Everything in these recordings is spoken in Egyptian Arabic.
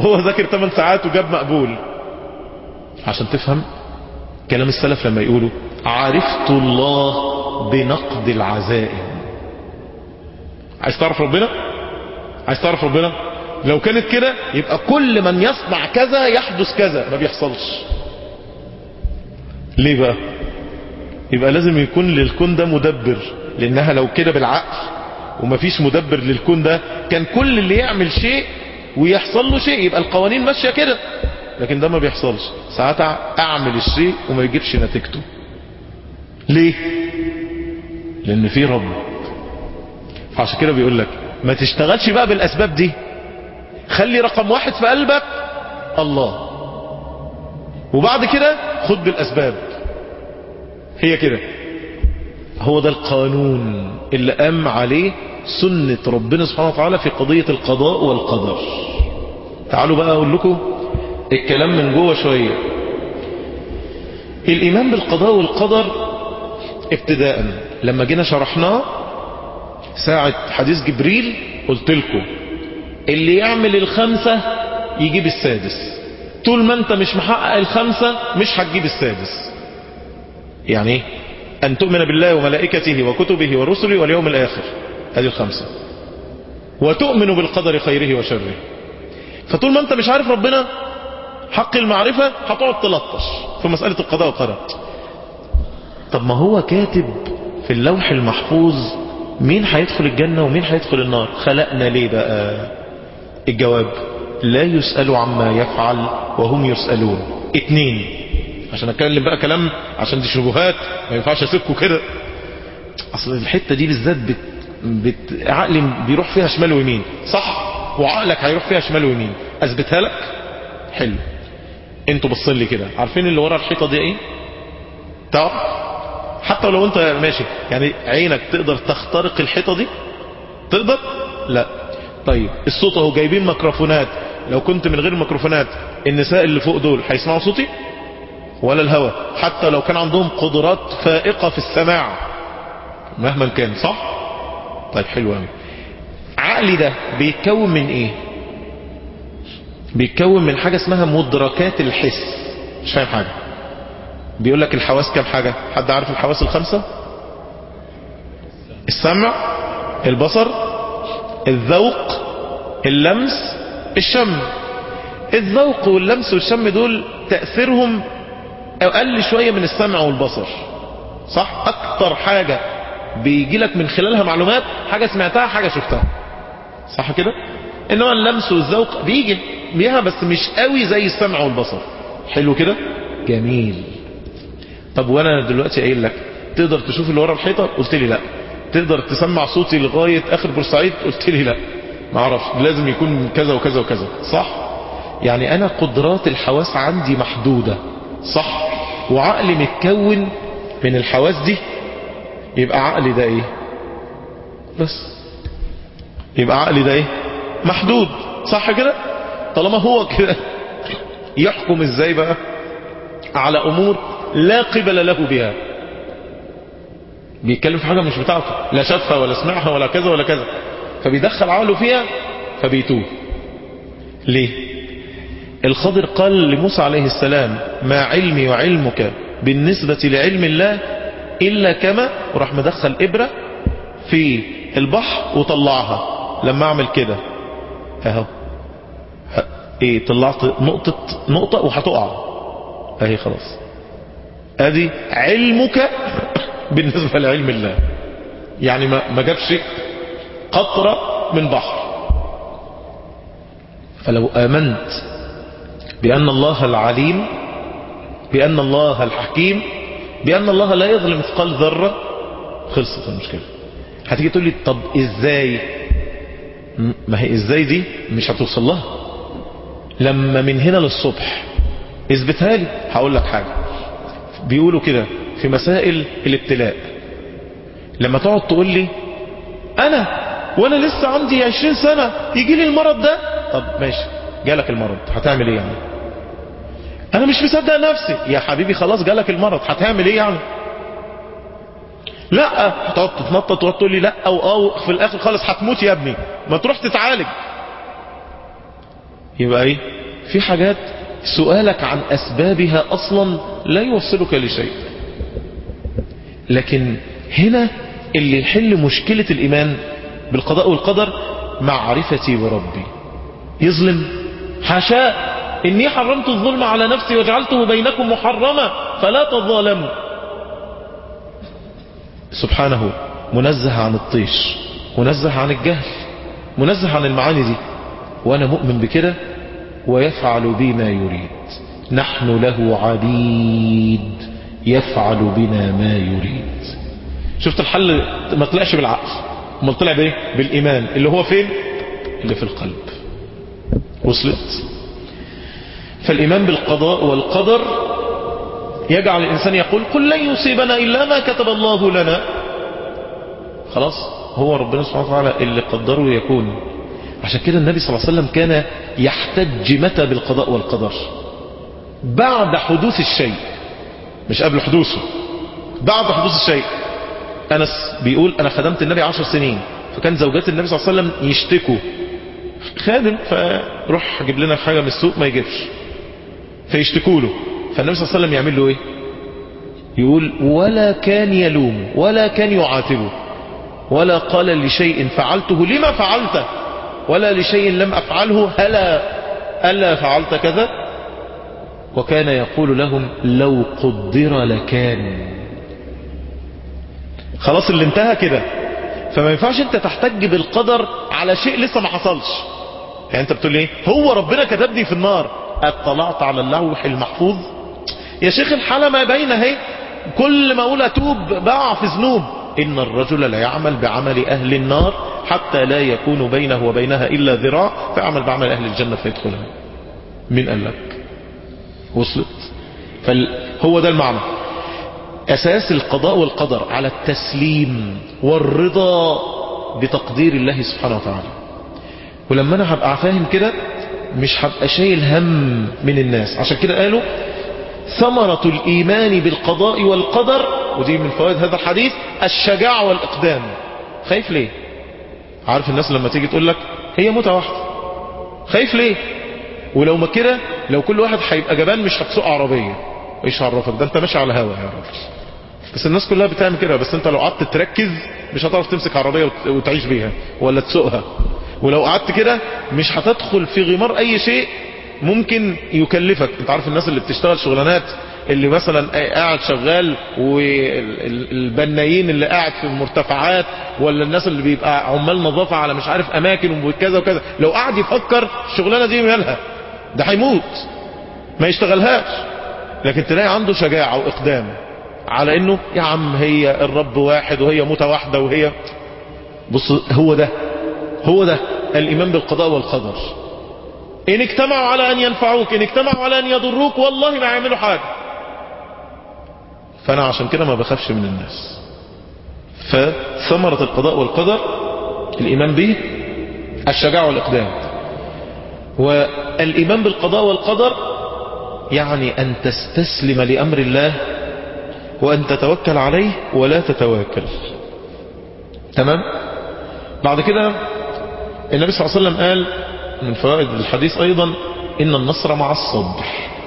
وهو ذاكر 8 ساعات وجاب مقبول عشان تفهم كلام السلف لما يقولوا عرفت الله بنقد العزائم عايز تعرف ربنا عايز تعرف ربنا لو كانت كده يبقى كل من يصنع كذا يحدث كذا ما بيحصلش ليه بقى يبقى لازم يكون للكون ده مدبر لانها لو كده بالعقل ومفيش مدبر للكون ده كان كل اللي يعمل شيء ويحصل له شيء يبقى القوانين ماشية كده لكن ده ما بيحصلش ساعات اعمل الشيء وما يجيبش نتيجته ليه لان في رب عشان كده بيقول لك ما تشتغلش بقى بالاسباب دي خلي رقم واحد في قلبك الله وبعد كده خد بالاسباب هي كده هو ده القانون اللي قام عليه سنة ربنا سبحانه وتعالى في قضية القضاء والقدر تعالوا بقى اقول لكم الكلام من جوه شوية الايمان بالقضاء والقدر ابتداء لما جينا شرحناه ساعة حديث جبريل قلت لكم اللي يعمل الخمسة يجيب السادس طول ما انت مش محقق الخمسة مش هتجيب السادس يعني ايه ان تؤمن بالله وملائكته وكتبه ورسله واليوم الاخر هذه الخمسة وتؤمن بالقدر خيره وشره فطول ما انت مش عارف ربنا حق المعرفة هتقعد تلطش في مسألة القضاء والقدر طب ما هو كاتب في اللوح المحفوظ مين هيدخل الجنة ومين هيدخل النار خلقنا ليه بقى الجواب لا يسأل عما يفعل وهم يسألون اتنين عشان اتكلم بقى كلام عشان دي شبهات ما ينفعش اسيبكم كده اصل الحتة دي بالذات بت... بت... عقلي بيروح فيها شمال ويمين صح وعقلك هيروح فيها شمال ويمين اثبتها لك حلو انتوا بصين لي كده عارفين اللي ورا الحيطة دي ايه تعرف حتى لو انت ماشي يعني عينك تقدر تخترق الحيطة دي تقدر لا طيب الصوت اهو جايبين ميكروفونات لو كنت من غير ميكروفونات النساء اللي فوق دول هيسمعوا صوتي ولا الهوا حتى لو كان عندهم قدرات فائقة في السماع مهما كان صح طيب حلو قوي عقلي ده بيتكون من ايه بيتكون من حاجة اسمها مدركات الحس مش فاهم حاجة بيقول لك الحواس كم حاجة حد عارف الحواس الخمسة السمع البصر الذوق اللمس الشم الذوق واللمس والشم دول تأثيرهم أقل شوية من السمع والبصر صح أكتر حاجة بيجي لك من خلالها معلومات حاجة سمعتها حاجة شفتها صح كده انما اللمس والذوق بيجي بيها بس مش قوي زي السمع والبصر حلو كده جميل طب وانا دلوقتي قايل لك تقدر تشوف اللي ورا الحيطه قلت لي لا تقدر تسمع صوتي لغايه اخر بورسعيد قلت لي لا ما اعرفش لازم يكون كذا وكذا وكذا صح يعني انا قدرات الحواس عندي محدوده صح وعقلي متكون من الحواس دي يبقى عقلي ده ايه بس يبقى عقلي ده ايه محدود صح كده طالما هو كده يحكم ازاي بقى على امور لا قبل له بها بيتكلم في حاجة مش بتاعته لا شافها ولا سمعها ولا كذا ولا كذا فبيدخل عقله فيها فبيتوه ليه الخضر قال لموسى عليه السلام ما علمي وعلمك بالنسبة لعلم الله إلا كما وراح مدخل إبرة في البحر وطلعها لما أعمل كده اهو ايه طلعت نقطة نقطة وهتقع اهي خلاص ادي علمك بالنسبة لعلم الله يعني ما ما جابش قطرة من بحر فلو آمنت بأن الله العليم بأن الله الحكيم بأن الله لا يظلم مثقال ذرة خلصت المشكلة هتيجي تقول لي طب ازاي ما هي ازاي دي مش هتوصل لها لما من هنا للصبح اثبتها لي هقول لك حاجة بيقولوا كده في مسائل الابتلاء لما تقعد تقول لي انا وانا لسه عندي عشرين سنة يجي لي المرض ده طب ماشي جالك المرض هتعمل ايه يعني انا مش مصدق نفسي يا حبيبي خلاص جالك المرض هتعمل ايه يعني لا هتقعد تتنطط وتقعد تقول لي لا او اه في الاخر خالص هتموت يا ابني ما تروح تتعالج يبقى ايه في حاجات سؤالك عن اسبابها اصلا لا يوصلك لشيء لكن هنا اللي يحل مشكلة الايمان بالقضاء والقدر معرفتي بربي يظلم حاشاء إني حرمت الظلم على نفسي وجعلته بينكم محرما فلا تظالموا سبحانه منزه عن الطيش منزه عن الجهل منزه عن المعاني دي وأنا مؤمن بكده ويفعل بي ما يريد نحن له عبيد يفعل بنا ما يريد شفت الحل ما طلعش بالعقل ما طلع بايه بالايمان اللي هو فين اللي في القلب وصلت فالايمان بالقضاء والقدر يجعل الانسان يقول قل لن يصيبنا الا ما كتب الله لنا خلاص هو ربنا سبحانه وتعالى اللي قدره يكون عشان كده النبي صلى الله عليه وسلم كان يحتج متى بالقضاء والقدر بعد حدوث الشيء مش قبل حدوثه بعد حدوث الشيء أنس بيقول أنا خدمت النبي عشر سنين فكان زوجات النبي صلى الله عليه وسلم يشتكوا خادم فروح جيب لنا حاجة من السوق ما يجيبش فيشتكوا له فالنبي صلى الله عليه وسلم يعمل له ايه يقول ولا كان يلوم ولا كان يعاتبه ولا قال لشيء فعلته لما فعلته ولا لشيء لم أفعله هلا ألا فعلت كذا وكان يقول لهم لو قدر لكان خلاص اللي انتهى كده فما ينفعش انت تحتج بالقدر على شيء لسه ما حصلش يعني انت بتقول ايه هو ربنا كتبني في النار اطلعت على اللوح المحفوظ يا شيخ الحالة ما بين اهي كل ما اقول اتوب بقع في ذنوب ان الرجل لا يعمل بعمل اهل النار حتى لا يكون بينه وبينها الا ذراع فيعمل بعمل اهل الجنة فيدخلها من قال لك وصلت فهو ده المعنى أساس القضاء والقدر على التسليم والرضا بتقدير الله سبحانه وتعالى ولما أنا هبقى فاهم كده مش هبقى شايل هم من الناس عشان كده قالوا ثمرة الإيمان بالقضاء والقدر ودي من فوائد هذا الحديث الشجاعة والإقدام خايف ليه عارف الناس لما تيجي تقول لك هي موتة واحدة خايف ليه ولو ما كده لو كل واحد هيبقى جبان مش هتسوق عربية ايش عرفك ده انت ماشي على هوا يا راجل بس الناس كلها بتعمل كده بس انت لو قعدت تركز مش هتعرف تمسك عربية وتعيش بيها ولا تسوقها ولو قعدت كده مش هتدخل في غمار اي شيء ممكن يكلفك انت عارف الناس اللي بتشتغل شغلانات اللي مثلا قاعد شغال والبنايين اللي قاعد في المرتفعات ولا الناس اللي بيبقى عمال نظافة على مش عارف اماكن وكذا وكذا لو قعد يفكر الشغلانة دي مالها ده هيموت ما يشتغلهاش لكن تلاقي عنده شجاعة واقدام على انه يا عم هي الرب واحد وهي موتة واحدة وهي بص هو ده هو ده الايمان بالقضاء والقدر ان اجتمعوا على ان ينفعوك ان اجتمعوا على ان يضروك والله ما يعملوا حاجة فانا عشان كده ما بخافش من الناس فثمرة القضاء والقدر الايمان به الشجاعة والاقدام والايمان بالقضاء والقدر يعني ان تستسلم لامر الله وان تتوكل عليه ولا تتواكل تمام بعد كده النبي صلى الله عليه وسلم قال من فوائد الحديث ايضا ان النصر مع الصبر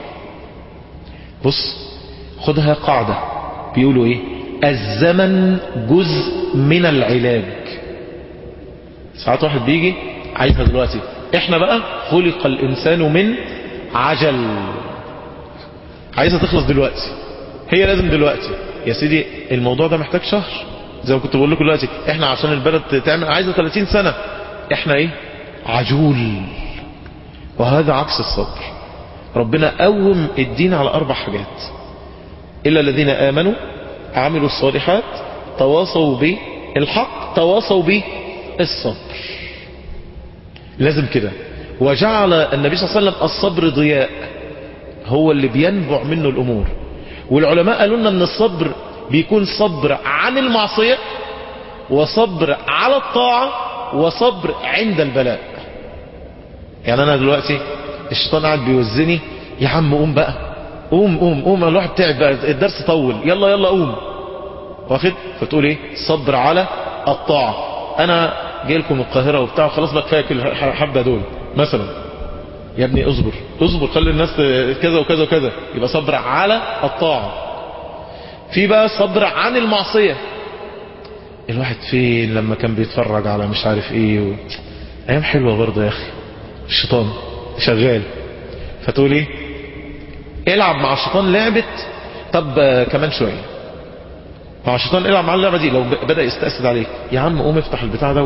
بص خدها قاعدة بيقولوا ايه الزمن جزء من العلاج ساعات واحد بيجي عايزها دلوقتي احنا بقى خلق الانسان من عجل عايزها تخلص دلوقتي هي لازم دلوقتي يا سيدي الموضوع ده محتاج شهر زي ما كنت بقول لكم دلوقتي احنا عشان البلد تعمل عايزه 30 سنة احنا ايه عجول وهذا عكس الصبر ربنا قوم الدين على اربع حاجات الا الذين امنوا عملوا الصالحات تواصوا بالحق تواصوا بالصبر لازم كده وجعل النبي صلى الله عليه وسلم الصبر ضياء هو اللي بينبع منه الامور والعلماء قالوا لنا ان الصبر بيكون صبر عن المعصية وصبر على الطاعة وصبر عند البلاء يعني انا دلوقتي الشيطان قاعد بيوزني يا عم قوم بقى قوم قوم قوم الواحد تعب بقى الدرس طول يلا يلا قوم واخد فتقول ايه صبر على الطاعة انا جاي لكم القاهرة وبتاع خلاص بقى كفايه الحبة دول مثلا يا ابني اصبر اصبر خلي الناس كذا وكذا وكذا يبقى صبر على الطاعة في بقى صبر عن المعصية الواحد فين لما كان بيتفرج على مش عارف ايه و... ايام حلوة برضه يا اخي الشيطان شغال فتقول ايه العب مع الشيطان لعبة طب آه، كمان شوية مع الشيطان العب مع اللعبة دي لو ب- بدأ يستأسد عليك يا عم قوم افتح البتاع ده